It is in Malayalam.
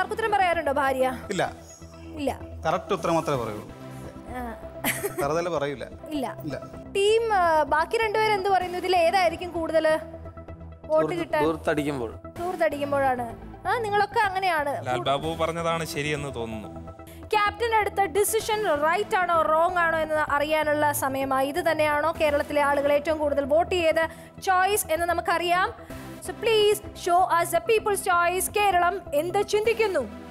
തർക്കുത്തരം പറയാറുണ്ടോ ഭാര്യ ഇല്ല ഇല്ല കറക്റ്റ് ഉത്തരം മാത്രമേ പറയുള്ളൂ ആ, വെറുതെ പറയൂല ഇല്ല ഇല്ല ടീം ആ, ബാക്കി രണ്ടുപേരും എന്ത് പറയുന്നു ഇതിൽ ഏതായിരിക്കും കൂടുതൽ വോട്ട് കിട്ടാൻ ദൂരത്തടിക്കുമ്പോൾ സുഹൃത്തടിക്കുമ്പോഴാണ് ആ നിങ്ങളൊക്കെ അങ്ങനെയാണ് ലാൽ ബാബു പറഞ്ഞതാണ് ശരിയെന്ന് തോന്നുന്നു ക്യാപ്റ്റൻ എടുത്ത ഡിസിഷൻ റൈറ്റ് ആണോ റോങ് ആണോ എന്ന് അറിയാനുള്ള സമയമായി ഇത് തന്നെയാണോ കേരളത്തിലെ ആളുകൾ ഏറ്റവും കൂടുതൽ വോട്ട് ചെയ്ത ചോയ്സ് എന്ന് നമുക്കറിയാം so please show us a people's choice Keralam എന്ത് ചിന്തിക്കുന്നു